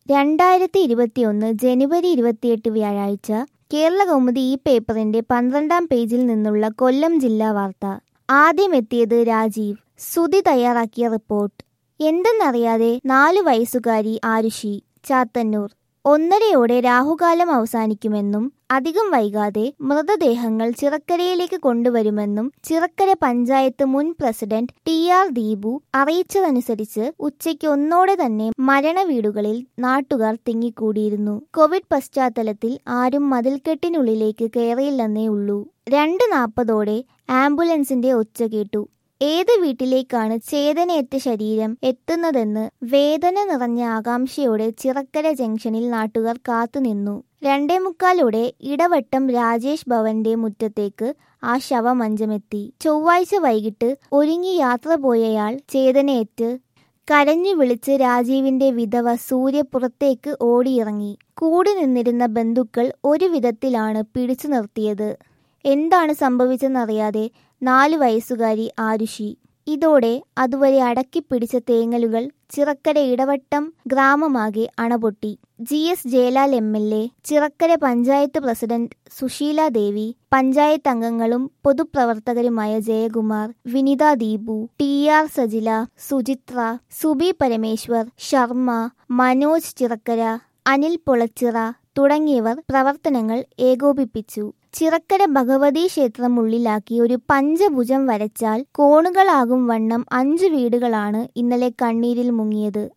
രണ്ടായിരത്തി ഇരുപത്തിയൊന്ന് ജനുവരി ഇരുപത്തിയെട്ട് വ്യാഴാഴ്ച കേരള കൗമുദി ഈ പേപ്പറിന്റെ പന്ത്രണ്ടാം പേജിൽ നിന്നുള്ള കൊല്ലം ജില്ലാ വാർത്ത ആദ്യം എത്തിയത് രാജീവ് സുധി തയ്യാറാക്കിയ റിപ്പോർട്ട് എന്തെന്നറിയാതെ നാലു വയസ്സുകാരി ആരുഷി ചാത്തന്നൂർ ഒന്നരയോടെ രാഹുകാലം അവസാനിക്കുമെന്നും അധികം വൈകാതെ മൃതദേഹങ്ങൾ ചിറക്കരയിലേക്ക് കൊണ്ടുവരുമെന്നും ചിറക്കര പഞ്ചായത്ത് മുൻ പ്രസിഡന്റ് ടി ആർ ദീപു അറിയിച്ചതനുസരിച്ച് ഉച്ചയ്ക്ക് ഒന്നോടെ തന്നെ മരണവീടുകളിൽ നാട്ടുകാർ തിങ്ങിക്കൂടിയിരുന്നു കോവിഡ് പശ്ചാത്തലത്തിൽ ആരും മതിൽക്കെട്ടിനുള്ളിലേക്ക് കയറിയില്ലെന്നേ ഉള്ളൂ രണ്ട് നാൽപ്പതോടെ ആംബുലൻസിന്റെ ഒച്ച കേട്ടു ഏത് വീട്ടിലേക്കാണ് ചേതനയേറ്റ ശരീരം എത്തുന്നതെന്ന് വേദന നിറഞ്ഞ ആകാംക്ഷയോടെ ചിറക്കര ജംഗ്ഷനിൽ നാട്ടുകാർ കാത്തുനിന്നു രണ്ടേ മുക്കാലോടെ ഇടവട്ടം രാജേഷ് ഭവന്റെ മുറ്റത്തേക്ക് ആ ശവമഞ്ചമെത്തി ചൊവ്വാഴ്ച വൈകിട്ട് ഒരുങ്ങി യാത്ര പോയയാൾ ചേതനയേറ്റ് കരഞ്ഞു വിളിച്ച് രാജീവിന്റെ വിധവ സൂര്യ പുറത്തേക്ക് ഓടിയിറങ്ങി കൂടി നിന്നിരുന്ന ബന്ധുക്കൾ ഒരു വിധത്തിലാണ് പിടിച്ചു നിർത്തിയത് എന്താണ് സംഭവിച്ചെന്നറിയാതെ നാലു വയസ്സുകാരി ആരുഷി ഇതോടെ അതുവരെ അടക്കിപ്പിടിച്ച തേങ്ങലുകൾ ചിറക്കര ഇടവട്ടം ഗ്രാമമാകെ അണപൊട്ടി G S Jayalal M L A Chirakkara panchayat president Susheela Devi panchayat അംഗങ്ങളും പൊതുപ്രവർത്തകരുമായ ജയകുമാർ വിനിത ദീപു ടി ആർ സജില സുചിത്ര സുബി പരമേശ്വർ ശർമ്മ മനോജ് ചിറക്കര അനിൽ പൊളച്ചിറ തുടങ്ങിയവർ പ്രവർത്തനങ്ങൾ ഏകോപിപ്പിച്ചു ചിറക്കര ഭഗവതി ക്ഷേത്രം ഉള്ളിലാക്കി ഒരു പഞ്ചഭുജം വരച്ചാൽ കോണുകളാകും വണ്ണം അഞ്ചു വീടുകളാണ് ഇന്നലെ കണ്ണീരിൽ മുങ്ങിയത്